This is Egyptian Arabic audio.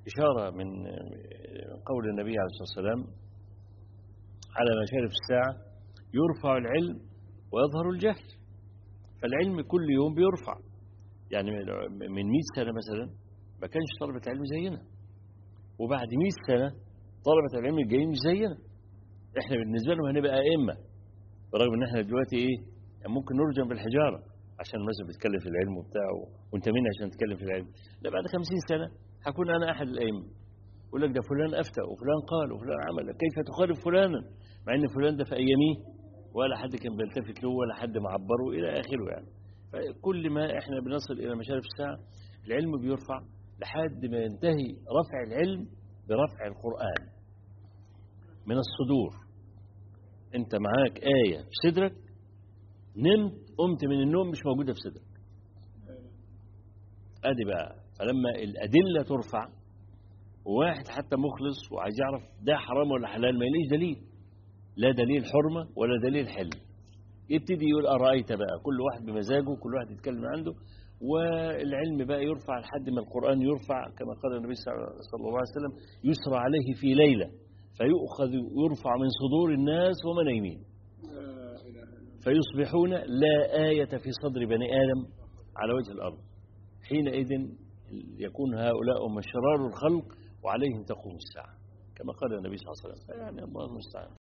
إشارة من قول النبي عليه الصلاة والسلام على مشارف الساعة يرفع العلم ويظهر الجهل فالعلم كل يوم بيرفع يعني من 100 سنة مثلا ما كانش طلبة العلم زينا وبعد 100 سنة طلبة العلم الجايين مش زينا احنا بالنسبة لهم هنبقى أئمة برغم ان احنا دلوقتي ايه يعني ممكن نرجم بالحجارة عشان مثلا بتتكلم في العلم وبتاعه وانت مين عشان تتكلم في العلم لا بعد 50 سنة هكون انا احد الائمه يقول لك ده فلان افتى وفلان قال وفلان عمل كيف تخالف فلانا مع ان فلان ده في اياميه ولا حد كان بيلتفت له ولا حد معبره الى اخره يعني فكل ما احنا بنصل الى مشارف الساعه العلم بيرفع لحد ما ينتهي رفع العلم برفع القران من الصدور انت معاك ايه في صدرك نمت قمت من النوم مش موجوده في صدرك ادي بقى فلما الأدلة ترفع وواحد حتى مخلص وعايز يعرف ده حرام ولا حلال ما يلاقيش دليل لا دليل حرمة ولا دليل حل يبتدي يقول أرأيت بقى كل واحد بمزاجه كل واحد يتكلم عنده والعلم بقى يرفع لحد ما القرآن يرفع كما قال النبي صلى الله عليه وسلم يسرى عليه في ليلة فيؤخذ يرفع من صدور الناس وهم نايمين فيصبحون لا آية في صدر بني آدم على وجه الأرض حينئذ يكون هؤلاء هم شرار الخلق وعليهم تقوم الساعة كما قال النبي صلى الله عليه وسلم يعني الله المستعان